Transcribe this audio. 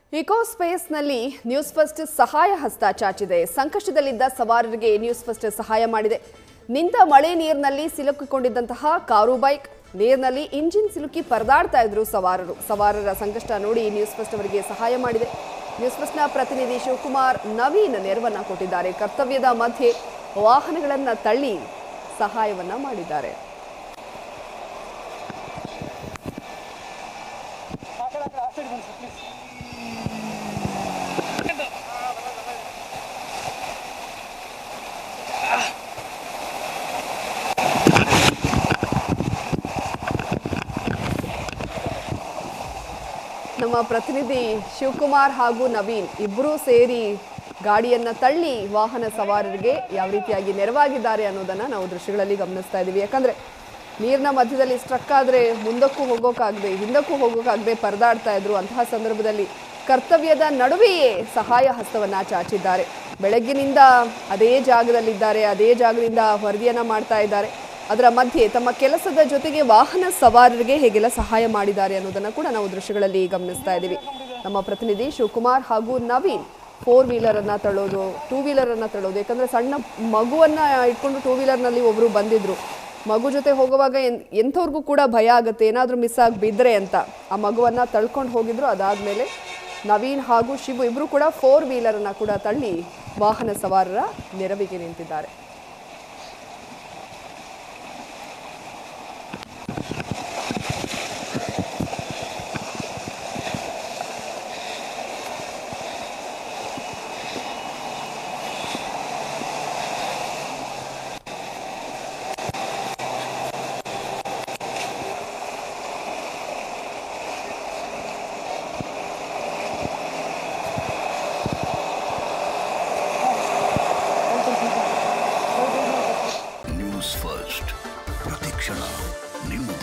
eco ಸ್ಪೇಸ್ನಲ್ಲಿ news first ಸಹಾಯ ಹಸ್ತ ಚಾಚಿದೆ ಸಂಕಷ್ಟದಲ್ಲಿದ್ದ ಸವಾರರಿಗೆ ನ್ಯೂಸ್ ಫಸ್ಟ್ ಸಹಾಯ ಮಾಡಿದೆ ನಿಂತ ಮಳೆ ನೀರಿನಲ್ಲಿ ಸಿಲುಕಿಕೊಂಡಿದ್ದಂತಹ ಕಾರು ಬೈಕ್ ನೀರಿನಲ್ಲಿ ಇಂಜಿನ್ ಸಿಲುಕಿ ಪರದಾಡ್ತಾ ಇದ್ರು ಸವಾರರು ಸವಾರರ ಸಂಕಷ್ಟ ನೋಡಿ ನ್ಯೂಸ್ ಫಸ್ಟ್ ಅವರಿಗೆ ಸಹಾಯ ಮಾಡಿದೆ ನ್ಯೂಸ್ ಫಸ್ಟ್ನ ಪ್ರತಿನಿಧಿ ಶಿವಕುಮಾರ್ ನವೀನ್ ನೆರವನ್ನ ಕೊಟ್ಟಿದ್ದಾರೆ ಕರ್ತವ್ಯದ ಮಧ್ಯೆ ವಾಹನಗಳನ್ನು ತಳ್ಳಿ ಸಹಾಯವನ್ನ ಮಾಡಿದ್ದಾರೆ ನಮ್ಮ ಪ್ರತಿನಿಧಿ ಶಿವಕುಮಾರ್ ಹಾಗೂ ನವೀನ್ ಇಬ್ಬರೂ ಸೇರಿ ಗಾಡಿಯನ್ನ ತಳ್ಳಿ ವಾಹನ ಸವಾರರಿಗೆ ಯಾವ ರೀತಿಯಾಗಿ ನೆರವಾಗಿದ್ದಾರೆ ಅನ್ನೋದನ್ನ ನಾವು ದೃಶ್ಯಗಳಲ್ಲಿ ಗಮನಿಸ್ತಾ ಇದ್ದೀವಿ ಯಾಕಂದ್ರೆ ನೀರಿನ ಮಧ್ಯದಲ್ಲಿ ಸ್ಟ್ರಕ್ ಆದ್ರೆ ಮುಂದಕ್ಕೂ ಹೋಗೋಕ್ಕಾಗದೆ ಹಿಂದಕ್ಕೂ ಹೋಗೋಕ್ಕಾಗದೆ ಪರದಾಡ್ತಾ ಇದ್ರು ಅಂತಹ ಸಂದರ್ಭದಲ್ಲಿ ಕರ್ತವ್ಯದ ನಡುವೆಯೇ ಸಹಾಯ ಹಸ್ತವನ್ನ ಚಾಚಿದ್ದಾರೆ ಬೆಳಗ್ಗಿನಿಂದ ಅದೇ ಜಾಗದಲ್ಲಿದ್ದಾರೆ ಅದೇ ಜಾಗದಿಂದ ವರದಿಯನ್ನ ಮಾಡ್ತಾ ಇದ್ದಾರೆ ಅದರ ಮಧ್ಯೆ ತಮ್ಮ ಕೆಲಸದ ಜೊತೆಗೆ ವಾಹನ ಸವಾರರಿಗೆ ಹೇಗೆಲ್ಲ ಸಹಾಯ ಮಾಡಿದ್ದಾರೆ ಅನ್ನೋದನ್ನ ಕೂಡ ನಾವು ದೃಶ್ಯಗಳಲ್ಲಿ ಗಮನಿಸ್ತಾ ಇದ್ದೀವಿ ನಮ್ಮ ಪ್ರತಿನಿಧಿ ಶಿವಕುಮಾರ್ ಹಾಗೂ ನವೀನ್ ಫೋರ್ ವೀಲರ್ ಅನ್ನ ತಳ್ಳೋದು ಟೂ ವೀಲರ್ ಅನ್ನ ತಳ್ಳೋದು ಯಾಕಂದ್ರೆ ಸಣ್ಣ ಮಗುವನ್ನ ಇಟ್ಕೊಂಡು ಟೂ ವೀಲರ್ನಲ್ಲಿ ಒಬ್ರು ಬಂದಿದ್ರು ಮಗು ಜೊತೆ ಹೋಗುವಾಗ ಎನ್ ಎಂಥವ್ರಿಗೂ ಕೂಡ ಭಯ ಆಗುತ್ತೆ ಏನಾದರೂ ಮಿಸ್ ಆಗಿ ಬಿದ್ದರೆ ಅಂತ ಆ ಮಗುವನ್ನ ತಳ್ಕೊಂಡು ಹೋಗಿದ್ರು ಅದಾದ್ಮೇಲೆ ನವೀನ್ ಹಾಗೂ ಶಿವು ಇಬ್ರು ಕೂಡ ಫೋರ್ ವೀಲರನ್ನ ಕೂಡ ತಳ್ಳಿ ವಾಹನ ಸವಾರರ ನೆರವಿಗೆ ನಿಂತಿದ್ದಾರೆ ನ್ಯೂಸ್ ಫಸ್ಟ್ ಪ್ರತಿಕ್ಷಣ ನಿಮ್ಮ